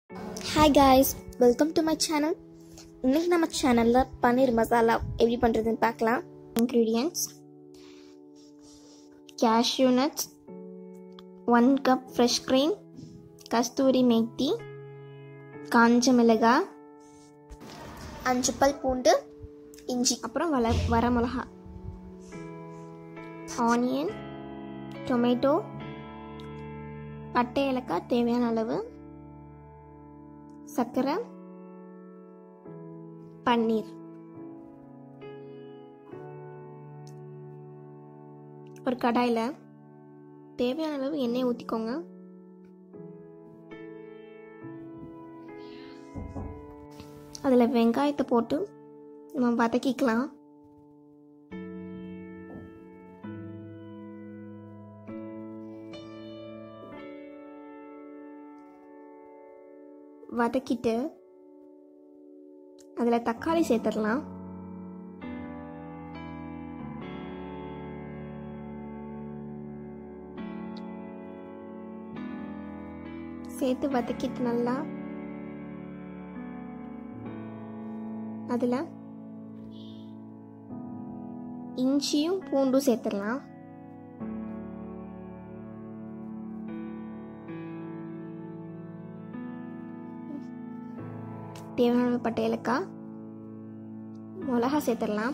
hi guys welcome to my channel இன்னைக்கு நம்ம சேனலில் பன்னீர் மசாலா எப்படி பண்ணுறதுன்னு பார்க்கலாம் ingredients cashew nuts one cup fresh cream kasuri methi காஞ்ச மிளகாய் அஞ்சு பல் பூண்டு இஞ்சி அப்புறம் வள வர மிளகா ஆனியன் டொமேட்டோ பட்டை ஏலக்காய் தேவையான அளவு சர்க்கரை பன்னீர் ஒரு கடாயில் தேவையான அளவு எண்ணெய் ஊற்றிக்கோங்க அதில் வெங்காயத்தை போட்டு நம்ம வதக்கிக்கலாம் வதக்கிட்டு அதில் தக்காளி சேர்த்துடலாம் சேர்த்து வதக்கிட்டு நல்லா அதில் இஞ்சியும் பூண்டும் சேர்த்துடலாம் தேவையான பட்டை ஏலக்காய் மிளகா சேர்த்துடலாம்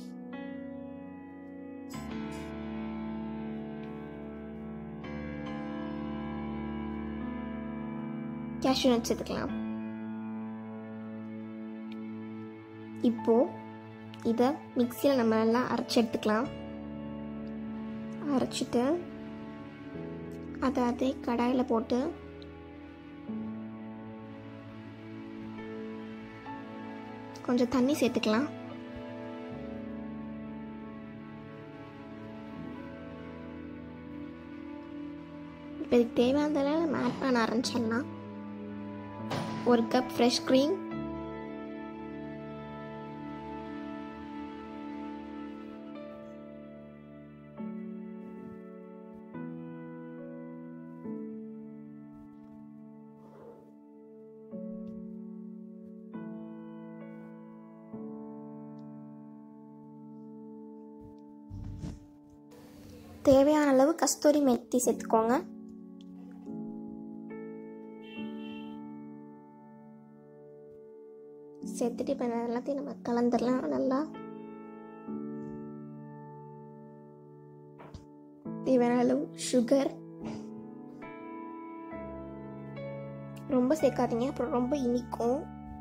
கேஷ்யூ நட் சேர்த்துக்கலாம் இப்போ இதை மிக்சியில் நம்ம நல்லா அரைச்சி எடுத்துக்கலாம் அரைச்சிட்டு அதை அதே கடாயில் போட்டு கொஞ்சம் தண்ணி சேர்த்துக்கலாம் இப்போ இதுக்கு தேவையானதெல்லாம் நம்ம ஆட் பண்ண ஆரம்பிச்சிடலாம் ஒரு கப் ஃப்ரெஷ் க்ரீம் தேவையான அளவு கஸ்தூரி மெத்தி சேர்த்துக்கோங்க சேர்த்துட்டு இப்போ எல்லாத்தையும் நம்ம கலந்துடலாம் நல்லா தேவையான அளவு சுகர் ரொம்ப சேர்க்காதீங்க அப்புறம் ரொம்ப இனிக்கும்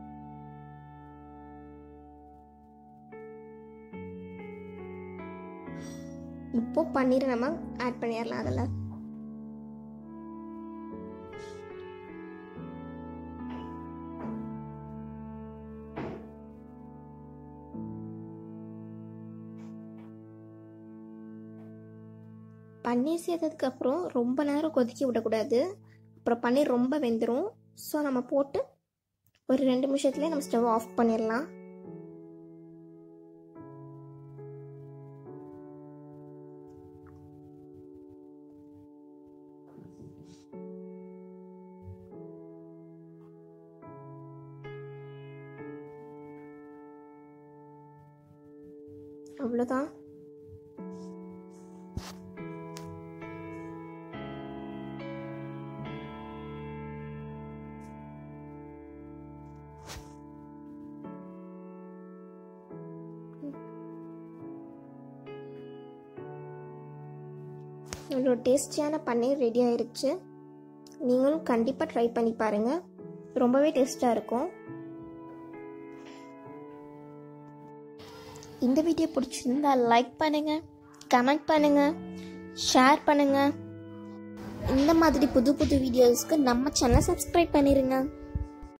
இப்போ பன்னீரை நம்ம ஆட் பண்ணிடலாம் அதில் பன்னீர் சேர்த்ததுக்கு அப்புறம் ரொம்ப நேரம் கொதிக்க விடக்கூடாது அப்புறம் பன்னீர் ரொம்ப வெந்துடும் ஸோ நம்ம போட்டு ஒரு ரெண்டு நிமிஷத்துலேயே நம்ம ஸ்டவ் ஆஃப் பண்ணிடலாம் அவ்வளோதான் இவ்வளோ டேஸ்டியான பன்னீர் ரெடி ஆயிருச்சு நீங்களும் கண்டிப்பாக ட்ரை பண்ணி பாருங்கள் ரொம்பவே டேஸ்ட்டாக இருக்கும் இந்த வீடியோ பிடிச்சிருந்தா லைக் பண்ணுங்கள் கமெண்ட் பண்ணுங்கள் ஷேர் பண்ணுங்கள் இந்த மாதிரி புது புது வீடியோஸ்க்கு நம்ம சேனலை சப்ஸ்கிரைப் பண்ணிடுங்க